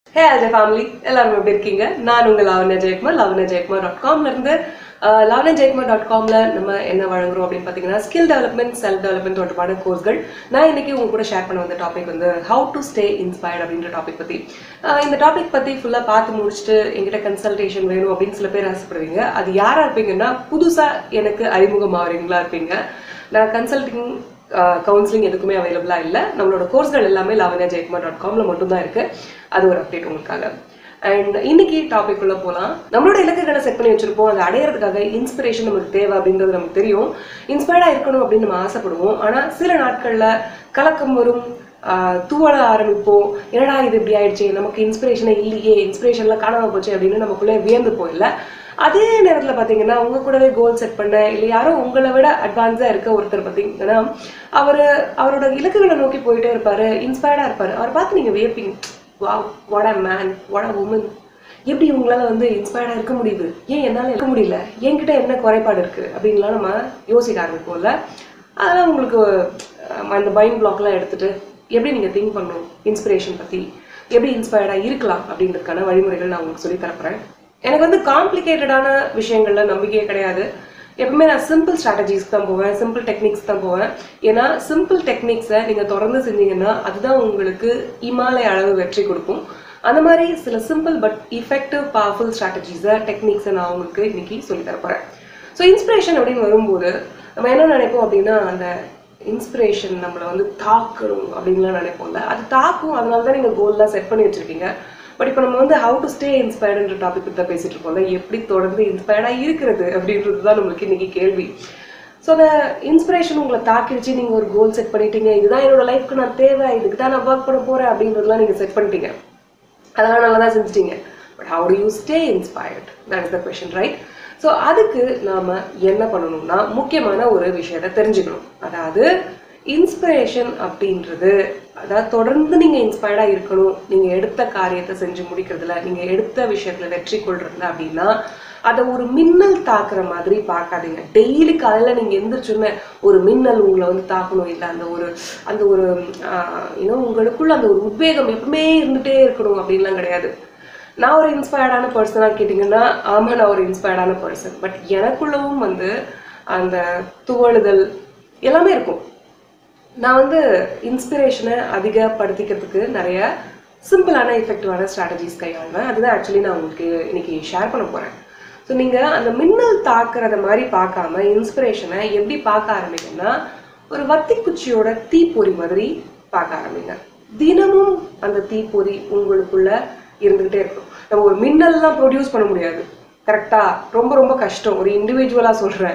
ஹே Ajay family எல்லாரும் எப்படி இருக்கீங்க நான் உங்கள் லாவண்யா ஜெயக்குமார் லாவண்யா ஜெயக்குமார் டாட் காம்ல இருந்து அஹ், லாவண்யா ஜெயக்குமார் டாட் காம்ல நம்ம என்ன வழங்குறோம் அப்படின்னு பார்த்தீங்கன்னா ஸ்கில் டெவலப்மெண்ட் செல்ஃப் டெவலப்மெண்ட் தொடர்பான கோர்ஸ்கள் நான் இன்னைக்கு உங்க கூட ஷேர் பண்ண வந்த டாபிக் வந்து ஹவு டு ஸ்டே இன்ஸ்பயர்ட் அப்படின்ற டாபிக் பத்தி அஹ், இந்த டாபிக் பத்தி ஃபுல்லா பார்த்து முடிச்சுட்டு எங்கிட்ட கன்சல்டேஷன் வேணும் அப்படின்னு சில பேர் ஆசைப்படுவீங்க அது யாரா இருப்பீங்கன்னா புதுசா எனக்கு அறிமுகமாகறீங்களா இருப்பீங்க நான் கன்சல்டிங் கவுன்சிலிங் எதுக்குமே அவைலபிளாக இல்லை நம்மளோட கோர்ஸ்கள் எல்லாமே லாவண்யா ஜெயக்குமார் டாட் காமில் மட்டும்தான் இருக்கு அது ஒரு அப்டேட் உங்களுக்காக அண்ட் இன்னைக்கு டாபிக் உள்ள போகலாம் நம்மளோட இலக்குகளை செட் பண்ணி வச்சிருப்போம் அதை அடையிறதுக்காக இன்ஸ்பிரேஷன் நமக்கு தேவை அப்படின்றது நமக்கு தெரியும் இன்ஸ்பயர்டாக இருக்கணும் அப்படின்னு நம்ம ஆசைப்படுவோம் ஆனால் சில நாட்களில் கலக்கம் வரும் ஆஹ் தூவல ஆரம்பிப்போம் என்னடா இது இப்படி ஆயிடுச்சு நமக்கு இன்ஸ்பிரேஷனே இல்லையே இன்ஸ்பிரேஷன்லாம் காணாம போச்சு அப்படின்னு நமக்குள்ளே வியந்து போயில்ல அதே நேரத்தில் பார்த்தீங்கன்னா உங்க கூடவே கோல் செட் பண்ண இல்லை யாரோ உங்களை விட அட்வான்ஸாக இருக்க ஒருத்தர் பார்த்தீங்கன்னா அவர் அவரோட இலக்குகளை நோக்கி போயிட்டே இருப்பாரு இன்ஸ்பயர்டாக இருப்பாரு அவரை பார்த்து நீங்கள் வியப்பீங்க வா what a man what a woman எப்படி உங்களால வந்து இன்ஸ்பயர்டாக இருக்க முடியுது ஏன் என்னால் இருக்க முடியல என்கிட்ட என்ன குறைபாடு இருக்கு அப்படின்லாம் நம்ம யோசிக்க ஆரம்பிப்போம்ல அதெல்லாம் உங்களுக்கு அஹ், அந்த மைண்ட் பிளாக்லாம் எடுத்துட்டு எப்படி நீங்கள் திங்க் பண்ணணும் இன்ஸ்பிரேஷன் பற்றி எப்படி இன்ஸ்பயர்டாக இருக்கலாம் அப்படின்றதுக்கான வழிமுறைகள் நான் உங்களுக்கு சொல்லி தரப்போறேன் எனக்கு வந்து காம்ப்ளிகேட்டடான விஷயங்கள்ல நம்பிக்கையே கிடையாது எப்பவுமே நான் சிம்பிள் ஸ்ட்ராட்டஜிஸ்க்கு தான் போவேன் சிம்பிள் டெக்னிக்ஸ் தான் போவேன் ஏன்னா சிம்பிள் டெக்னிக்ஸை நீங்கள் தொடர்ந்து செஞ்சீங்கன்னா அதுதான் உங்களுக்கு இமாலய அளவு வெற்றி கொடுக்கும் அந்த மாதிரி சில சிம்பிள் பட் இஃபெக்டிவ் பவர்ஃபுல் ஸ்ட்ராட்டஜிஸை டெக்னிக்ஸை நான் உங்களுக்கு இன்னைக்கு சொல்லி தரப்போறேன் ஸோ இன்ஸ்பிரேஷன் அப்படின்னு வரும்போது நம்ம என்ன நினைப்போம் அப்படின்னா அந்த இன்ஸ்பிரேஷன் நம்மளை வந்து தாக்கணும் அப்படின்லாம் நினைப்போம்ல அது தாக்கும் அதனால தான் நீங்கள் கோல்லாம் செட் பண்ணி வச்சிருக்கீங்க பட் இப்போ நம்ம வந்து ஹவு டு ஸ்டே இன்ஸ்பயர்டுன்ற டாபிக் பற்றி தான் பேசிட்டு இருக்கோம்ல எப்படி தொடர்ந்து இன்ஸ்பயர்டாக இருக்கிறது அப்படின்றது தான் நம்மளுக்கு இன்னைக்கு கேள்வி ஸோ அந்த இன்ஸ்பிரேஷன் உங்களை தாக்கிடுச்சு நீங்கள் ஒரு கோல் செட் பண்ணிட்டீங்க இதுதான் என்னோட லைஃப்க்கு நான் தேவை இதுக்கு தான் நான் ஒர்க் பண்ண போகிறேன் அப்படின்றதுலாம் நீங்கள் செட் பண்ணிட்டீங்க அதெல்லாம் நல்லா தான் செஞ்சிட்டீங்க but how do you stay inspired that is the question right so அதுக்கு நாம என்ன பண்ணணும்னா முக்கியமான ஒரு விஷயத்தை தெரிஞ்சுக்கணும் அதாவது இன்ஸ்பிரேஷன் அப்படின்றது அதாவது தொடர்ந்து நீங்க இன்ஸ்பயர்டா இருக்கணும் நீங்க எடுத்த காரியத்தை செஞ்சு முடிக்கிறதுல நீங்க எடுத்த விஷயத்துல வெற்றி கொள்றதுல அப்படின்னா அதை ஒரு மின்னல் தாக்குற மாதிரி பார்க்காதீங்க டெய்லி காலையில நீங்க எந்திரிச்சுன்னு ஒரு மின்னல் உங்களை வந்து தாக்கணும் இல்லை அந்த ஒரு அந்த ஒரு இன்னும் உங்களுக்குள்ள அந்த ஒரு உத்வேகம் எப்பவுமே இருந்துட்டே இருக்கணும் அப்படின்லாம் கிடையாது நான் ஒரு இன்ஸ்பயர்டான பர்சனாக கேட்டிங்கன்னா ஆமாம் நான் ஒரு இன்ஸ்பயர்டான பர்சன் பட் எனக்குள்ளவும் வந்து அந்த துவழுதல் எல்லாமே இருக்கும் நான் வந்து இன்ஸ்பிரேஷனை அதிகப்படுத்திக்கிறதுக்கு நிறைய சிம்பிளான எஃபெக்டிவான ஸ்ட்ராட்டஜிஸ் கையாளுவேன் அதுதான் ஆக்சுவலி நான் உங்களுக்கு இன்னைக்கு ஷேர் பண்ண போகிறேன் ஸோ நீங்கள் அந்த மின்னல் தாக்குறத மாதிரி பார்க்காம இன்ஸ்பிரேஷனை எப்படி பார்க்க ஆரம்பிங்கன்னா ஒரு வத்தி குச்சியோட தீப்பொறி மாதிரி பார்க்க ஆரம்பிங்க தினமும் அந்த தீப்பொறி உங்களுக்குள்ள இருந்துகிட்டே இருக்கும் நம்ம ஒரு மின்னல்லாம் ப்ரொடியூஸ் பண்ண முடியாது கரெக்டா ரொம்ப ரொம்ப கஷ்டம் ஒரு இண்டிவிஜுவலாக சொல்கிறேன்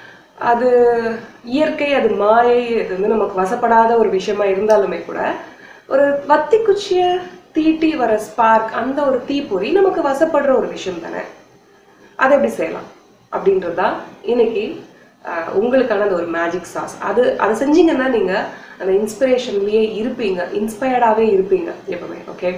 அது இயற்கை அது மாயை அது வந்து நமக்கு வசப்படாத ஒரு விஷயமா இருந்தாலுமே கூட ஒரு வத்தி குச்சியை தீட்டி வர ஸ்பார்க் அந்த ஒரு தீப்பொறி நமக்கு வசப்படுற ஒரு விஷயம் தானே அதை எப்படி செய்யலாம் அப்படின்றது தான் இன்னைக்கு ஆஹ், உங்களுக்கான அந்த ஒரு மேஜிக் சாஸ் அது அதை செஞ்சீங்கன்னா நீங்க அந்த இன்ஸ்பிரேஷன்லயே இருப்பீங்க இன்ஸ்பயர்டாவே இருப்பீங்க எப்பவுமே ஓகே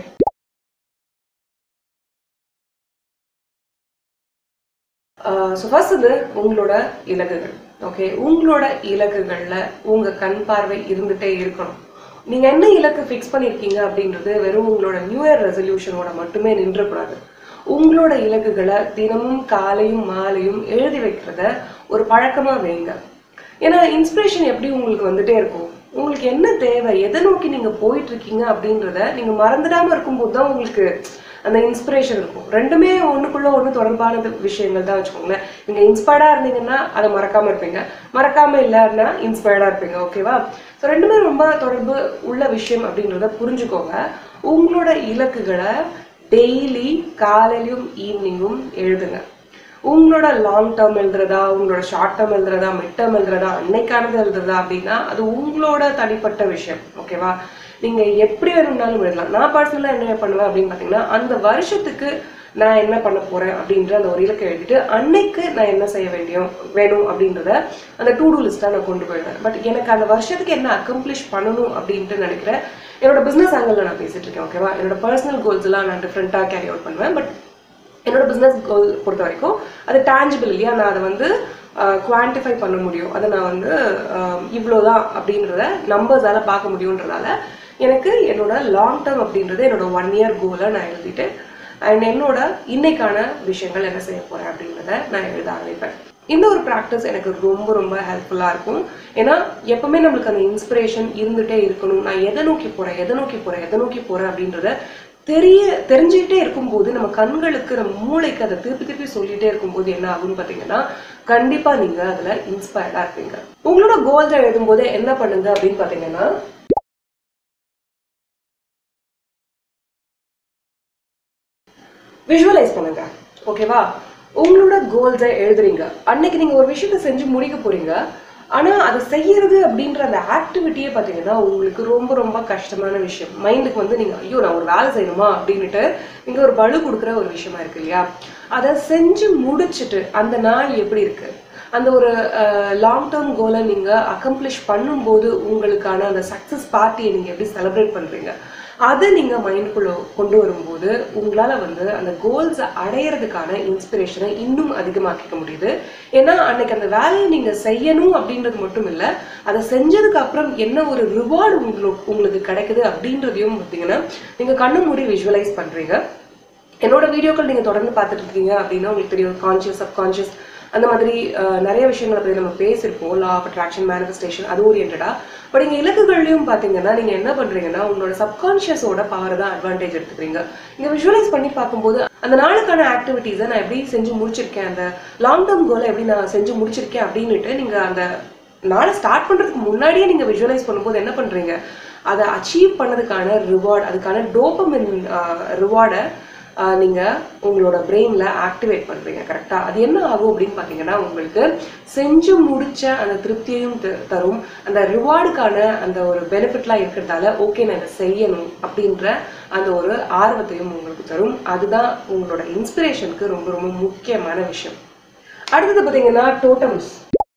ஸோ ஃபர்ஸ்ட் இது உங்களோட இலக்குகள் ஓகே உங்களோட இலக்குகள்ல உங்க கண் பார்வை இருந்துட்டே இருக்கணும் நீங்க என்ன இலக்கு ஃபிக்ஸ் பண்ணியிருக்கீங்க அப்படின்றது வெறும் உங்களோட நியூ இயர் ரெசல்யூஷனோட மட்டுமே நின்றக்கூடாது உங்களோட இலக்குகளை தினமும் காலையும் மாலையும் எழுதி வைக்கிறத ஒரு பழக்கமா வைங்க ஏன்னா இன்ஸ்பிரேஷன் எப்படி உங்களுக்கு வந்துட்டே இருக்கும் உங்களுக்கு என்ன தேவை எதை நோக்கி நீங்க போயிட்டு இருக்கீங்க அப்படின்றத நீங்க மறந்துடாம இருக்கும்போது தான் உங்களுக்கு அந்த இன்ஸ்பிரேஷன் இருக்கும் ரெண்டுமே ஒண்ணுக்குள்ள ஒண்ணு தொடர்பான விஷயங்கள் தான் வச்சுக்கோங்களேன் நீங்க இன்ஸ்பயர்டா இருந்தீங்கன்னா அதை மறக்காம இருப்பீங்க மறக்காம இல்லைன்னா இன்ஸ்பயர்டா இருப்பீங்க ஓகேவா ஸோ ரெண்டுமே ரொம்ப தொடர்பு உள்ள விஷயம் அப்படின்றத புரிஞ்சுக்கோங்க உங்களோட இலக்குகளை டெய்லி காலையிலும் ஈவினிங்கும் எழுதுங்க உங்களோட லாங் டேர்ம் எழுதுறதா உங்களோட ஷார்ட் டேர்ம் எழுதுறதா மிட் டேர்ம் எழுதுறதா அன்னைக்கானது எழுதுறதா அப்படின்னா அது உங்களோட தனிப்பட்ட விஷயம் ஓகேவா நீங்க எப்படி வேணும்னாலும் எழுதலாம் நான் பர்சனலாக என்ன பண்ணுவேன் அப்படின்னு பார்த்தீங்கன்னா அந்த வருஷத்துக்கு நான் என்ன பண்ண போறேன் அப்படின்ற அந்த ஒரு இலக்கை எழுதிட்டு அன்னைக்கு நான் என்ன செய்ய வேண்டியும் வேணும் அப்படின்றத அந்த டூ டூ லிஸ்ட்டாக நான் கொண்டு போயிடுவேன் பட் எனக்கு அந்த வருஷத்துக்கு என்ன அக்கம்ப்ளிஷ் பண்ணணும் அப்படின்ட்டு நினைக்கிறேன் என்னோட பிஸ்னஸ் ஆங்கிளில் நான் பேசிட்டு இருக்கேன் ஓகேவா என்னோட பர்சனல் கோல்ஸ் எல்லாம் நான் டிஃப்ரெண்ட்டாக கேரி அவுட் பண்ணுவேன் பட் என்னோட பிஸ்னஸ் கோல் பொறுத்த வரைக்கும் அது டேஞ்சிபிள் இல்லையா நான் அதை வந்து குவான்டிஃபை பண்ண முடியும் அதை நான் வந்து இவ்வளோதான் அப்படின்றத நம்பர்ஸால் பார்க்க முடியுன்றதால எனக்கு என்னோட லாங் டேர்ம் அப்படின்றது என்னோட ஒன் இயர் கோலை நான் எழுதிட்டு அண்ட் என்னோட இன்னைக்கான விஷயங்கள் என்ன செய்ய போறேன் அப்படின்றத நான் எழுத ஆரம்பிப்பேன் இந்த ஒரு ப்ராக்டிஸ் எனக்கு ரொம்ப ரொம்ப ஹெல்ப்ஃபுல்லாக இருக்கும் ஏன்னா எப்பவுமே நம்மளுக்கு அந்த இன்ஸ்பிரேஷன் இருந்துகிட்டே இருக்கணும் நான் எதை நோக்கி போகிறேன் எதை நோக்கி போகிறேன் எதை நோக்கி போகிறேன் அப்படின்றத தெரிய தெரிஞ்சுக்கிட்டே இருக்கும்போது நம்ம கண்களுக்கு நம்ம மூளைக்கு அதை திருப்பி திருப்பி சொல்லிட்டே இருக்கும்போது என்ன ஆகும்னு பார்த்தீங்கன்னா கண்டிப்பாக நீங்கள் அதில் இன்ஸ்பயர்டாக இருப்பீங்க உங்களோட கோல்ஸை எழுதும்போது என்ன பண்ணுங்க அப்படின்னு பார்த்தீங்கன்னா விஷுவலைஸ் பண்ணுங்க ஓகேவா உங்களோட கோல்ஸை எழுதுறீங்க அன்னைக்கு நீங்க ஒரு விஷயத்த செஞ்சு முடிக்க போறீங்க ஆனா அதை செய்யறது அப்படின்ற அந்த ஆக்டிவிட்டியே பாத்தீங்கன்னா உங்களுக்கு ரொம்ப ரொம்ப கஷ்டமான விஷயம் மைண்டுக்கு வந்து நீங்க ஐயோ நான் ஒரு வேலை செய்யணுமா அப்படின்னுட்டு நீங்க ஒரு பளு கொடுக்குற ஒரு விஷயமா இருக்கு இல்லையா அதை செஞ்சு முடிச்சுட்டு அந்த நாள் எப்படி இருக்கு அந்த ஒரு லாங் டேர்ம் கோலை நீங்கள் அக்கம்ப்ளிஷ் பண்ணும்போது உங்களுக்கான அந்த சக்ஸஸ் பார்ட்டியை நீங்கள் எப்படி செலிப்ரேட் பண்ணுறீங்க அதை நீங்கள் மைண்டுக்குள்ளே கொண்டு வரும்போது உங்களால் வந்து அந்த கோல்ஸை அடையிறதுக்கான இன்ஸ்பிரேஷனை இன்னும் அதிகமாக்கிக்க முடியுது ஏன்னா அன்னைக்கு அந்த வேலையை நீங்கள் செய்யணும் அப்படின்றது மட்டும் இல்லை அதை செஞ்சதுக்கு அப்புறம் என்ன ஒரு ரிவார்டு உங்களுக்கு உங்களுக்கு கிடைக்குது அப்படின்றதையும் பார்த்தீங்கன்னா நீங்கள் கண்ணு மூடி விஷுவலைஸ் பண்ணுறீங்க என்னோட வீடியோக்கள் நீங்கள் தொடர்ந்து பார்த்துட்டு இருக்கீங்க அப்படின்னா உங்களுக்கு தெரியும் கான்ஷியஸ் சப்கான்ஷியஸ் அந்த மாதிரி அஹ், நிறைய விஷயங்களை பற்றி நம்ம பேசியிருப்போம் லா ஆஃப் அட்ராக்ஷன் மேனிஃபெஸ்டேஷன் அது ஓரியன்டாக பட் இங்கே இலக்குகள்லையும் பார்த்தீங்கன்னா நீங்கள் என்ன பண்ணுறீங்கன்னா உங்களோட சப்கான்ஷியஸோட பவர் தான் அட்வான்டேஜ் எடுத்துக்கிறீங்க இங்கே விஷுவலைஸ் பண்ணி பார்க்கும்போது அந்த நாளுக்கான ஆக்டிவிட்டீஸை நான் எப்படி செஞ்சு முடிச்சிருக்கேன் அந்த லாங் டேர்ம் கோலை எப்படி நான் செஞ்சு முடிச்சிருக்கேன் அப்படின்னுட்டு நீங்கள் அந்த நாளை ஸ்டார்ட் பண்ணுறதுக்கு முன்னாடியே நீங்கள் விஷுவலைஸ் பண்ணும்போது என்ன பண்ணுறீங்க அதை அச்சீவ் பண்ணதுக்கான ரிவார்ட் அதுக்கான டோப்பமின் ரிவார்டை நீங்கள் உங்களோட பிரெயினில் ஆக்டிவேட் பண்ணுறீங்க கரெக்டாக அது என்ன ஆகும் அப்படின்னு பார்த்தீங்கன்னா உங்களுக்கு செஞ்சு முடிச்ச அந்த திருப்தியையும் த- தரும் அந்த ரிவார்டுக்கான அந்த ஒரு பெனிஃபிட்லாம் இருக்கிறதால ஓகே நான் இதை செய்யணும் அப்படின்ற அந்த ஒரு ஆர்வத்தையும் உங்களுக்கு தரும் அதுதான் உங்களோட இன்ஸ்பிரேஷனுக்கு ரொம்ப ரொம்ப முக்கியமான விஷயம் அடுத்தது பார்த்தீங்கன்னா டோட்டம்ஸ்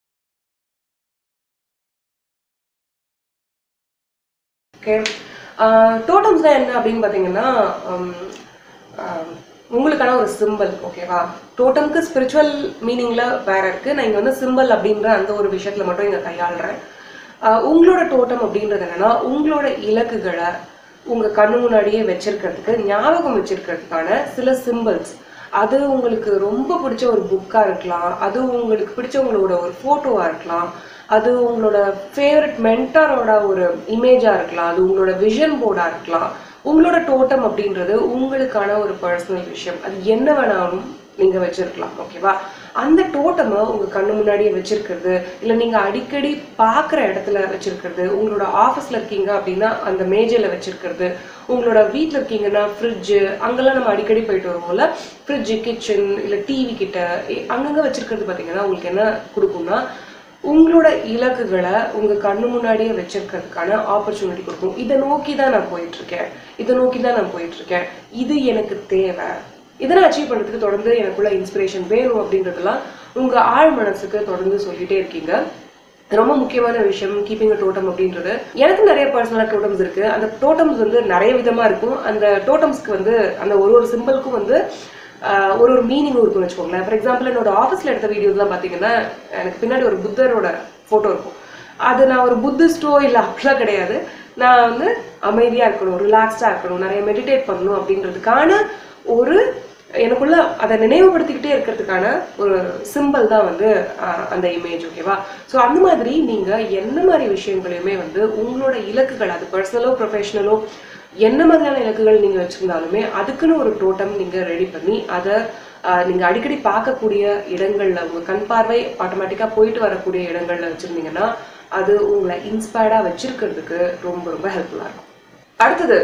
ஓகே டோட்டம்ஸ் தான் என்ன அப்படின்னு பார்த்தீங்கன்னா உம், ஆஹ், உங்களுக்கான ஒரு சிம்பல் ஓகேவா டோட்டம்க்கு ஸ்பிரிச்சுவல் மீனிங்கில் வேற இருக்கு நான் இங்கே வந்து சிம்பல் அப்படின்ற அந்த ஒரு விஷயத்தில் மட்டும் இங்கே கையாளுறேன் ஆஹ், உங்களோட டோட்டம் அப்படின்றது என்னன்னா உங்களோட இலக்குகளை உங்கள் கண்ணு முன்னாடியே வச்சிருக்கிறதுக்கு ஞாபகம் வச்சிருக்கிறதுக்கான சில சிம்பிள்ஸ் அது உங்களுக்கு ரொம்ப பிடிச்ச ஒரு புக்காக இருக்கலாம் அது உங்களுக்கு பிடிச்ச உங்களோட ஒரு ஃபோட்டோவாக இருக்கலாம் அது உங்களோட ஃபேவரட் மென்டரோட ஒரு இமேஜாக இருக்கலாம் அது உங்களோட விஷன் போர்டாக இருக்கலாம் உங்களோட டோட்டம் அப்படின்றது உங்களுக்கான ஒரு பர்சனல் விஷயம் அது என்ன வேணாலும் நீங்கள் வச்சிருக்கலாம் ஓகேவா அந்த டோட்டமை உங்கள் கண்ணு முன்னாடியே வச்சிருக்கிறது இல்லை நீங்கள் அடிக்கடி பார்க்குற இடத்துல வச்சிருக்கிறது உங்களோட ஆஃபீஸில் இருக்கீங்க அப்படின்னா அந்த மேஜையில் வச்சிருக்கிறது உங்களோட வீட்டில் இருக்கீங்கன்னா ஃப்ரிட்ஜு அங்கெல்லாம் நம்ம அடிக்கடி போயிட்டு வருவோம்ல ஃப்ரிட்ஜு கிச்சன் இல்லை டிவி கிட்ட இ- அங்கங்க வச்சிருக்கிறது பார்த்தீங்கன்னா உங்களுக்கு என்ன கொடுக்கும்னா உங்களோட இலக்குகளை உங்க கண்ணு முன்னாடியே வச்சிருக்கிறதுக்கான ஆப்பர்ச்சுனிட்டி கொடுக்கும் இதை நோக்கி தான் நான் போயிட்டு இருக்கேன் இதை நோக்கி தான் நான் போயிட்டு இருக்கேன் இது எனக்கு தேவை இதை நான் அச்சீவ் பண்ணுறதுக்கு தொடர்ந்து எனக்குள்ள இன்ஸ்பிரேஷன் வேணும் அப்படின்றதெல்லாம் உங்க ஆழ் மனசுக்கு தொடர்ந்து சொல்லிட்டே இருக்கீங்க ரொம்ப முக்கியமான விஷயம் கீப்பிங் டோட்டம் அப்படின்றது எனக்கு நிறைய பர்சனலாக டோட்டம்ஸ் இருக்கு அந்த டோட்டம்ஸ் வந்து நிறைய விதமா இருக்கும் அந்த டோட்டம்ஸ்க்கு வந்து அந்த ஒரு ஒரு சிம்பிளுக்கும் வந்து ஆஹ், ஒரு ஒரு மீனிங் இருக்கும்னு வச்சுக்கோங்களேன் ஃபார் எக்ஸாம்பிள் என்னோட ஆஃபீஸில் எடுத்த வீடியோஸ்லாம் பார்த்தீங்கன்னா எனக்கு பின்னாடி ஒரு புத்தரோட ஃபோட்டோ இருக்கும் அது நான் ஒரு புத்திஸ்டோ இல்லை அப்படிலாம் கிடையாது நான் வந்து அமைதியாக இருக்கணும் ரிலாக்ஸ்டாக இருக்கணும் நிறைய மெடிடேட் பண்ணணும் அப்படின்றதுக்கான ஒரு எனக்குள்ள அதை நினைவுபடுத்திக்கிட்டே இருக்கிறதுக்கான ஒரு சிம்பிள் தான் வந்து ஆஹ், அந்த இமேஜ் ஓகேவா ஸோ அந்த மாதிரி நீங்கள் என்ன மாதிரி விஷயங்களையுமே வந்து உங்களோட இலக்குகள் அது பர்சனலோ ப்ரொஃபஷனலோ என்ன மாதிரியான இலக்குகள் நீங்கள் வச்சுருந்தாலுமே அதுக்குன்னு ஒரு டோட்டம் நீங்கள் ரெடி பண்ணி அதை நீங்கள் அடிக்கடி பார்க்கக்கூடிய இடங்களில் உங்கள் கண் பார்வை ஆட்டோமேட்டிக்காக போயிட்டு வரக்கூடிய இடங்களில் வச்சுருந்தீங்கன்னா அது உங்களை இன்ஸ்பயர்டாக வச்சிருக்கிறதுக்கு ரொம்ப ரொம்ப ஹெல்ப்ஃபுல்லாக இருக்கும் அடுத்தது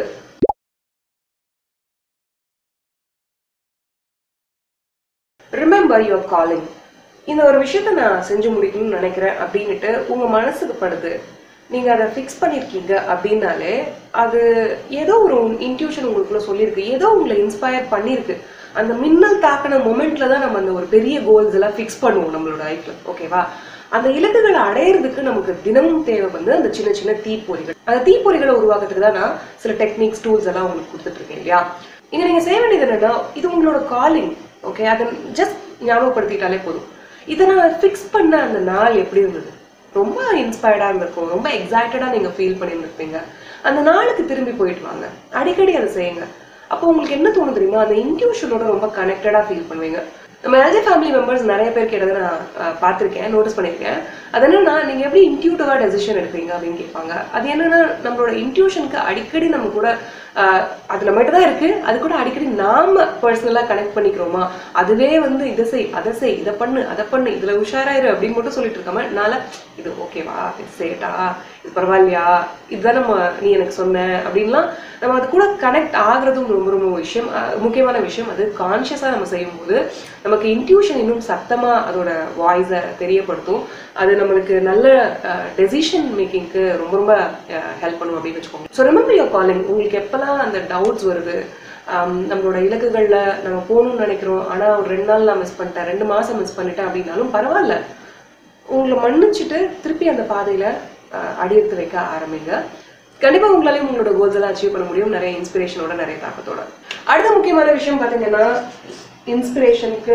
ரிமெம்பர் யுவர் காலிங் இந்த ஒரு விஷயத்த நான் செஞ்சு முடிக்கணும்னு நினைக்கிறேன் அப்படின்னுட்டு உங்க மனசுக்கு படுது நீங்க அதை ஃபிக்ஸ் பண்ணிருக்கீங்க அப்படின்னாலே அது ஏதோ ஒரு இன்ட்யூஷன் உங்களுக்குள்ள சொல்லியிருக்கு ஏதோ உங்களை இன்ஸ்பயர் பண்ணியிருக்கு அந்த மின்னல் தாக்கின மொமெண்ட்ல தான் நம்ம அந்த ஒரு பெரிய கோல்ஸ் எல்லாம் ஃபிக்ஸ் பண்ணுவோம் நம்மளோட லைஃப்ல ஓகேவா அந்த இலக்குகளை அடையிறதுக்கு நமக்கு தினமும் தேவை வந்து அந்த சின்ன சின்ன தீப்பொறிகள் அந்த தீப்பொறிகளை உருவாக்குறதுக்கு தான் நான் சில டெக்னிக்ஸ் டூல்ஸ் எல்லாம் உங்களுக்கு கொடுத்துட்டு இருக்கேன் இல்லையா இங்க நீங்க செய்ய வேண்டியது என்னன்னா இது உங்களோட காலிங் ஓகே அதை ஜஸ்ட் ஞாபகப்படுத்திட்டாலே போதும் இதை நான் ஃபிக்ஸ் பண்ண அந்த நாள் எப்படி இருந்தது ரொம்ப இன்ஸ்பயர்டாக இருந்திருக்கும் ரொம்ப எக்ஸைட்டடாக நீங்கள் ஃபீல் பண்ணியிருந்திருப்பீங்க அந்த நாளுக்கு திரும்பி போயிட்டு வாங்க அடிக்கடி அதை செய்யுங்க அப்போ உங்களுக்கு என்ன தோணும் தெரியுமா அந்த இன்ட்யூஷனோட ரொம்ப கனெக்டடா ஃபீல் பண்ணுவீங்க நம்ம எல்ஜி ஃபேமிலி மெம்பர்ஸ் நிறைய பேர் கேட்டதை நான் அஹ், பார்த்திருக்கேன் நோட்டீஸ் பண்ணியிருக்கேன் அது என்னன்னா நீங்க எப்படி இன்ட்யூட்டிவா டெசிஷன் எடுக்கிறீங்க அப்படின்னு கேட்பாங்க அது என்னன்னா நம்மளோட இன்ட்யூஷனுக்கு அடிக்கடி நம்ம கூட அஹ், அது நம்மகிட்ட தான் இருக்கு அது கூட அடிக்கடி நாம பர்சனலா கனெக்ட் பண்ணிக்கிறோமா அதுவே வந்து இதை செய் அதை செய் இதை பண்ணு அதை பண்ணு இதுல உஷாராயிரு அப்படின்னு மட்டும் சொல்லிட்டு இருக்காம என்னால இது ஓகேவா இது சேட்டா இது பரவாயில்லையா இதுதான் நம்ம நீ எனக்கு சொன்ன அப்படின்லாம் நம்ம அது கூட கனெக்ட் ஆகுறதும் ரொம்ப ரொம்ப விஷயம் அஹ், முக்கியமான விஷயம் அது கான்ஷியஸாக நம்ம செய்யும்போது நமக்கு இன்ட்யூஷன் இன்னும் சத்தமா அதோட வாய்ஸை தெரியப்படுத்தும் அது நம்மளுக்கு நல்ல டெசிஷன் மேக்கிங்க்கு ரொம்ப ரொம்ப ஹெல்ப் பண்ணும் அப்படின்னு வச்சுக்கோங்க ஸோ ரிமெம்பர் யோர் காலிங் உங்களுக்கு எப்போல்லாம் அந்த டவுட்ஸ் வருது ஆம், நம்மளோட இலக்குகள்ல நம்ம போகணும்னு நினைக்கிறோம் ஆனா ஒரு ரெண்டு நாள் நான் மிஸ் பண்ணிட்டேன் ரெண்டு மாசம் மிஸ் பண்ணிட்டேன் அப்படின்னாலும் பரவாயில்ல உங்களை மன்னிச்சுட்டு திருப்பி அந்த பாதையில அஹ், அடியெடுத்து வைக்க ஆரம்பிங்க கண்டிப்பா உங்களாலையும் உங்களோட கோல்ஸ் எல்லாம் அச்சீவ் பண்ண முடியும் நிறைய இன்ஸ்பிரேஷனோட நிறைய தாக்கத்தோட அடுத்த முக்கியமான விஷயம் பாத்தீங்கன்னா இன்ஸ்பிரேஷனுக்கு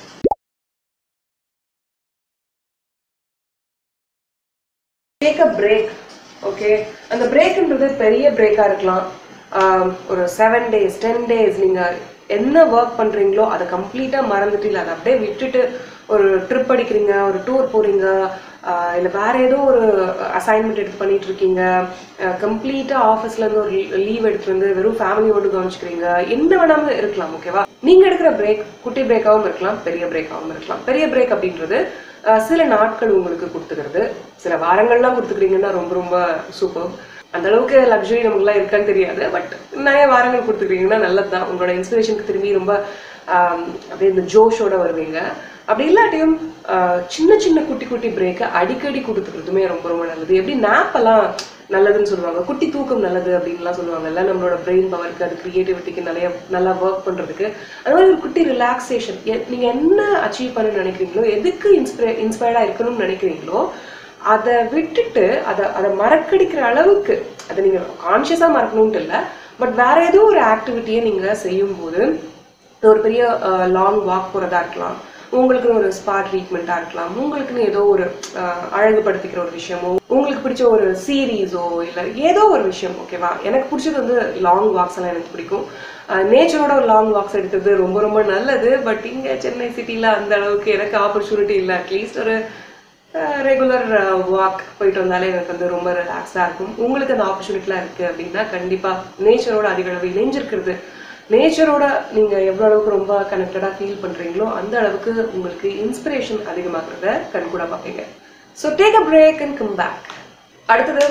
டேக் அ பிரேக் ஓகே அந்த பிரேக்ன்றது பெரிய பிரேக்காக இருக்கலாம் ஆம், ஒரு செவன் டேஸ் டென் டேஸ் நீங்கள் என்ன ஒர்க் பண்ணுறீங்களோ அதை கம்ப்ளீட்டாக மறந்துட்டு இல்லை அதை அப்படியே விட்டுட்டு ஒரு ட்ரிப் அடிக்கிறீங்க ஒரு டூர் போகிறீங்க இல்லை வேற ஏதோ ஒரு அசைன்மெண்ட் எடுத்து பண்ணிட்டு இருக்கீங்க கம்ப்ளீட்டாக ஆஃபீஸ்லேருந்து ஒரு லீவ் எடுத்துட்டு வந்து வெறும் ஃபேமிலியோடு கவனிச்சுக்கிறீங்க என்ன வேணாலும் இருக்கலாம் ஓகேவா நீங்கள் எடுக்கிற பிரேக் குட்டி பிரேக்காகவும் இருக்கலாம் பெரிய பிரேக்காகவும் இருக்கலாம் பெரிய பிரேக் அப்படின்றது அஹ், சில நாட்கள் உங்களுக்கு கொடுத்துக்கிறது சில வாரங்கள்லாம் கொடுத்துக்கிறீங்கன்னா ரொம்ப ரொம்ப சூப்பர் அந்த அளவுக்கு லக்ஸுரி நமக்குலாம் இருக்கான்னு தெரியாது பட் நிறைய வாரங்கள் கொடுத்துக்கிறீங்கன்னா நல்லது தான் உங்களோட இன்ஸ்பிரேஷனுக்கு திரும்பி ரொம்ப ஆம், அப்படியே இந்த ஜோஷோட வருவீங்க அப்படி இல்லாட்டியும் ஆஹ், சின்ன சின்ன குட்டி குட்டி பிரேக்கை அடிக்கடி கொடுத்துக்கிறதுமே ரொம்ப ரொம்ப நல்லது எப்படி nap எல்லாம் நல்லதுன்னு சொல்லுவாங்க குட்டி தூக்கம் நல்லது அப்படின்லாம் சொல்லுவாங்கல்ல நம்மளோட பிரெயின் பவருக்கு அது கிரியேட்டிவிட்டிக்கு நிறைய நல்லா ஒர்க் பண்றதுக்கு அது மாதிரி ஒரு குட்டி ரிலாக்ஸேஷன் நீங்க என்ன அச்சீவ் பண்ண நினைக்கிறீங்களோ எதுக்கு இன்ஸ்பிரே இன்ஸ்பயர்டா இருக்கணும்னு நினைக்கிறீங்களோ அதை விட்டுட்டு அதை அதை மறக்கடிக்கிற அளவுக்கு அதை நீங்க கான்ஷியஸா மறக்கணும்ட்டு இல்லை பட் வேற ஏதோ ஒரு ஆக்டிவிட்டியை நீங்க செய்யும்போது ஒரு பெரிய லாங் வாக் போறதா இருக்கலாம் உங்களுக்குன்னு ஒரு ஸ்பா ட்ரீட்மெண்ட்டாக இருக்கலாம் உங்களுக்குன்னு ஏதோ ஒரு அஹ், அழகுபடுத்திக்கிற ஒரு விஷயமோ உங்களுக்கு பிடிச்ச ஒரு சீரீஸோ இல்லை ஏதோ ஒரு விஷயம் ஓகேவா எனக்கு பிடிச்சது வந்து லாங் வாக்ஸ் எல்லாம் எனக்கு பிடிக்கும் நேச்சரோட ஒரு லாங் வாக்ஸ் எடுக்கிறது ரொம்ப ரொம்ப நல்லது பட் இங்கே சென்னை சிட்டியில் அந்த அளவுக்கு எனக்கு ஆப்பர்ச்சுனிட்டி இல்லை அட்லீஸ்ட் ஒரு ரெகுலர் வாக் போயிட்டு வந்தாலே எனக்கு வந்து ரொம்ப ரிலாக்ஸாக இருக்கும் உங்களுக்கு அந்த ஆப்பர்ச்சுனிட்டிலாம் இருக்குது அப்படின்னா கண்டிப்பாக நேச்சரோட அதிக அளவு இணைஞ்சிருக்கிறது நேச்சரோட நீங்கள் எவ்வளோ அளவுக்கு ரொம்ப கனெக்டடாக ஃபீல் பண்ணுறீங்களோ அந்த அளவுக்கு உங்களுக்கு இன்ஸ்பிரேஷன் அதிகமாகிறத கண்கூட பார்ப்பீங்க so take a break and come back அடுத்தது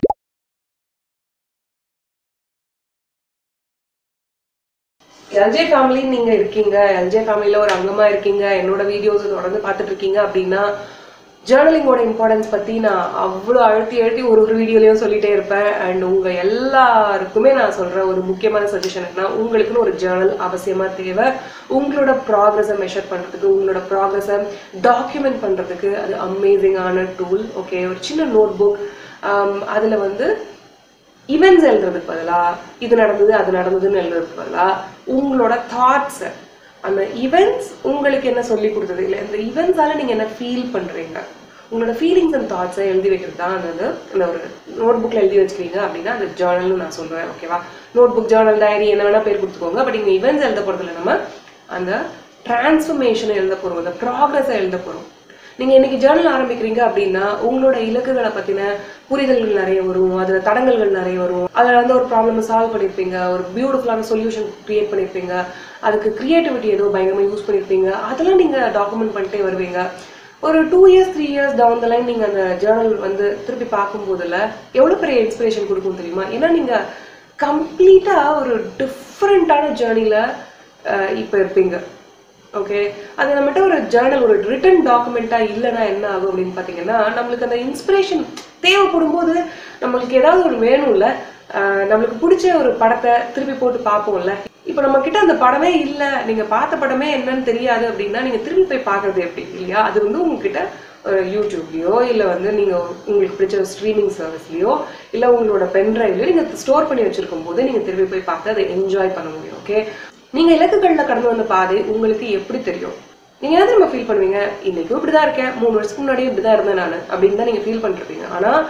எல்ஜே ஃபேமிலி நீங்க இருக்கீங்க எல்ஜே ஃபேமிலியில ஒரு அங்கமா இருக்கீங்க என்னோட வீடியோஸ் தொடர்ந்து பார்த்துட்டு இருக்கீங்க அப்படின்னா ஜேர்னலிங்கோட இம்பார்ட்டன்ஸ் பத்தி நான் அவ்வளோ அழுத்தி அழுத்தி ஒரு ஒரு வீடியோலயும் சொல்லிட்டே இருப்பேன் அண்ட் உங்க எல்லாருக்குமே நான் சொல்ற ஒரு முக்கியமான சஜஷன் என்ன உங்களுக்குன்னு ஒரு ஜேர்னல் அவசியமா தேவை உங்களோட ப்ராக்ரஸை மெஷர் பண்றதுக்கு உங்களோட ப்ராக்ரஸை டாக்குமெண்ட் பண்றதுக்கு அது அமேசிங்கான டூல் ஓகே ஒரு சின்ன நோட் புக் அதுல வந்து ஈவெண்ட்ஸ் எழுதுறதுக்கு பதிலா இது நடந்தது அது நடந்ததுன்னு எழுதுறதுக்கு பதிலா உங்களோட தாட்ஸை அந்த ஈவெண்ட்ஸ் உங்களுக்கு என்ன சொல்லி கொடுத்தது இல்லை இந்த ஈவெண்ட்ஸால நீங்க என்ன ஃபீல் பண்றீங்க உங்களோட ஃபீலிங்ஸ் அண்ட் தாட்ஸை எழுதி வைக்கிறது தான் அந்த அந்த ஒரு நோட் புக்கில் எழுதி வச்சுக்கிறீங்க அப்படின்னா அது ஜேர்னல்னு நான் சொல்லுவேன் ஓகேவா நோட் புக் ஜேர்னல் டைரி என்ன வேணா பேர் கொடுத்துக்கோங்க பட் இங்கே ஈவெண்ட்ஸ் எழுத போகிறதுல நம்ம அந்த டிரான்ஸ்ஃபர்மேஷனை எழுத போகிறோம் அந்த ப்ராக்ரஸை எழுத போகிறோம் நீங்க இன்னைக்கு ஜேர்னல் ஆரம்பிக்கிறீங்க அப்படின்னா உங்களோட இலக்குகளை பத்தின புரிதல்கள் நிறைய வரும் அதுல தடங்கல்கள் நிறைய வரும் அதுல வந்து ஒரு ப்ராப்ளம் சால்வ் பண்ணிருப்பீங்க ஒரு பியூட்டிஃபுல்லான சொல்யூஷன் கிரியேட் பண்ணிருப்பீங்க அதுக்கு கிரியேட்டிவிட்டி ஏதோ பயங்கரமா யூஸ் பண்ணிருப்பீங்க அதெல்லாம் நீங்க டாக்குமெண்ட் பண்ணிட்டே வருவீங்க ஒரு two years three years down the line நீங்க அந்த ஜேர்னல் வந்து திருப்பி பார்க்கும்போதுல எவ்வளவு பெரிய இன்ஸ்பிரேஷன் கொடுக்கும் தெரியுமா ஏன்னா நீங்க கம்ப்ளீட்டா ஒரு டிஃப்ரெண்டான ஜேர்னில இப்போ இருப்பீங்க ஓகே அது நம்மகிட்ட ஒரு ஜேர்னல் ஒரு ரிட்டன் டாக்குமெண்ட்டா இல்லைன்னா என்ன ஆகும் அப்படின்னு பார்த்தீங்கன்னா நம்மளுக்கு அந்த இன்ஸ்பிரேஷன் தேவைப்படும் போது நம்மளுக்கு ஏதாவது ஒரு வேணும்ல ஆஹ் நம்மளுக்கு பிடிச்ச ஒரு படத்தை திருப்பி போட்டு பார்ப்போம்ல இப்போ நம்ம கிட்ட அந்த படமே இல்லை நீங்க பார்த்த படமே என்னன்னு தெரியாது அப்படின்னா நீங்க திரும்பி போய் பார்க்கறது எப்படி இல்லையா அது வந்து உங்ககிட்ட ஒரு யூடியூப்லயோ இல்லை வந்து நீங்க உங்களுக்கு பிடிச்ச ஸ்ட்ரீமிங் சர்வீஸ்லயோ இல்லை உங்களோட பென் டிரைவ்லயோ நீங்க ஸ்டோர் பண்ணி வச்சிருக்கும் போது நீங்க திரும்பி போய் பார்த்து அதை என்ஜாய் பண்ண முடியும் ஓகே நீங்க இலக்குகள்ல கடந்து வந்த பாதை உங்களுக்கு எப்படி தெரியும் நீங்க என்ன நம்ம ஃபீல் பண்ணுவீங்க இன்னைக்கும் இப்படிதான் இருக்கேன் மூணு வருஷத்துக்கு முன்னாடியே இப்படிதான் இருந்தேன் நான் அப்படின்னு தான் நீங்க ஃபீல் பண்ணிருப்பீங்க ஆனா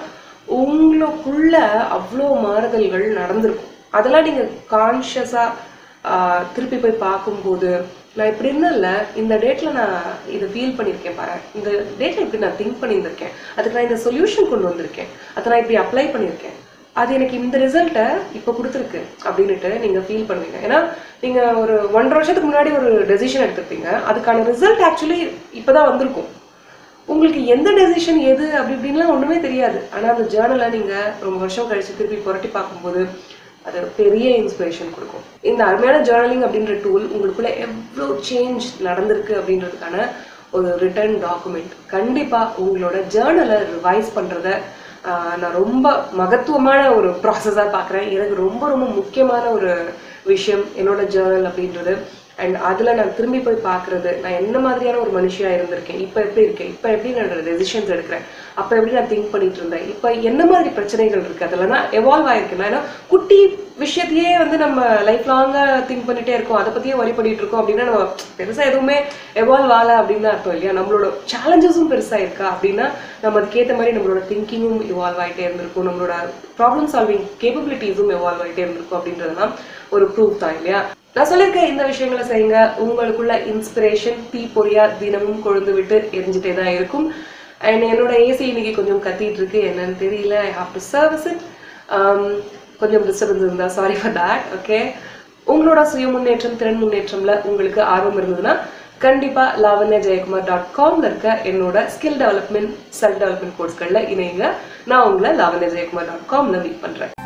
உங்களுக்குள்ள அவ்வளோ மாறுதல்கள் நடந்திருக்கும் அதெல்லாம் நீங்கள் கான்ஷியஸாக திருப்பி போய் பார்க்கும்போது நான் இப்படி இருந்தேன்ல இந்த டேட்டில் நான் இதை ஃபீல் பண்ணியிருக்கேன் பாரு இந்த டேட்டில் இப்படி நான் திங்க் பண்ணியிருந்திருக்கேன் அதுக்கு நான் இந்த சொல்யூஷன் கொண்டு வந்திருக்கேன் அதை நான் இப்படி அப்ளை பண்ணியிருக்கேன் அது எனக்கு இந்த ரிசல்ட்டை இப்போ கொடுத்துருக்கு அப்படின்னுட்டு நீங்கள் ஃபீல் பண்ணுவீங்க ஏன்னா நீங்கள் ஒரு ஒன்றரை வருஷத்துக்கு முன்னாடி ஒரு டெசிஷன் எடுத்திருப்பீங்க அதுக்கான ரிசல்ட் ஆக்சுவலி இப்போ தான் வந்திருக்கும் உங்களுக்கு எந்த டெசிஷன் எது அப்படி இப்படின்லாம் ஒன்றுமே தெரியாது ஆனால் அந்த ஜேர்னலை நீங்கள் ரொம்ப வருஷம் கழிச்சு திருப்பி புரட்டி பார்க்கும்போது அது பெரிய இன்ஸ்பிரேஷன் கொடுக்கும் இந்த அருமையான ஜேர்னலிங் அப்படின்ற டூல் உங்களுக்குள்ள எவ்வளோ சேஞ்ச் நடந்திருக்கு அப்படின்றதுக்கான ஒரு ரிட்டர்ன் டாக்குமெண்ட் கண்டிப்பாக உங்களோட ஜேர்னலை ரிவைஸ் பண்ணுறத நான் ரொம்ப மகத்துவமான ஒரு ப்ராசஸாக பார்க்குறேன் எனக்கு ரொம்ப ரொம்ப முக்கியமான ஒரு விஷயம் என்னோட ஜேர்னல் அப்படின்றது அண்ட் அதில் நான் திரும்பி போய் பார்க்குறது நான் என்ன மாதிரியான ஒரு மனுஷியாக இருந்திருக்கேன் இப்போ எப்படி இருக்கேன் இப்போ எப்படி நான் டெசிஷன்ஸ் எடுக்கிறேன் அப்போ எப்படி நான் திங்க் பண்ணிட்டு இருந்தேன் இப்போ என்ன மாதிரி பிரச்சனைகள் இருக்குது அதில் நான் எவால்வ் ஆயிருக்கேன் ஏன்னா குட்டி விஷயத்தையே வந்து நம்ம லைஃப் லாங்காக திங்க் பண்ணிட்டே இருக்கோம் அதை பற்றியே வரி பண்ணிட்டு இருக்கோம் அப்படின்னா நம்ம பெருசாக எதுவுமே எவால்வ் ஆகலை அப்படின்னு தான் அர்த்தம் இல்லையா நம்மளோட சேலஞ்சஸும் பெருசாக இருக்கா அப்படின்னா நம்ம அதுக்கேற்ற மாதிரி நம்மளோட திங்கிங்கும் இவால்வ் ஆகிட்டே இருந்திருக்கும் நம்மளோட ப்ராப்ளம் சால்விங் கேப்பபிலிட்டிஸும் எவால்வ் ஆகிட்டே இருந்திருக்கும் அப்படின்றதுலாம் ஒரு ப்ரூஃப் தான் இல்லையா நான் சொல்லியிருக்க இந்த விஷயங்களை செய்யுங்க உங்களுக்குள்ள இன்ஸ்பிரேஷன் தீ பொறியா தினமும் கொழுந்து விட்டு எரிஞ்சிட்டே தான் இருக்கும் அண்ட் என்னோட ஏசி இன்னைக்கு கொஞ்சம் கத்திட்டு இருக்கு என்னன்னு தெரியல I have to service it கொஞ்சம் டிஸ்டர்பன்ஸ் இருந்தா சாரி ஃபார் தட் ஓகே உங்களோட சுய முன்னேற்றம் திறன் முன்னேற்றம்ல உங்களுக்கு ஆர்வம் இருந்ததுன்னா கண்டிப்பா லாவண்யா ஜெயக்குமார் டாட் காம்ல இருக்க என்னோட ஸ்கில் டெவலப்மெண்ட் செல்ஃப் டெவலப்மெண்ட் கோர்ஸ்களில் இணைங்க நான் உங்களை லாவண்யா ஜெயக்குமார் டாட் காம்ல மீட் பண்றேன்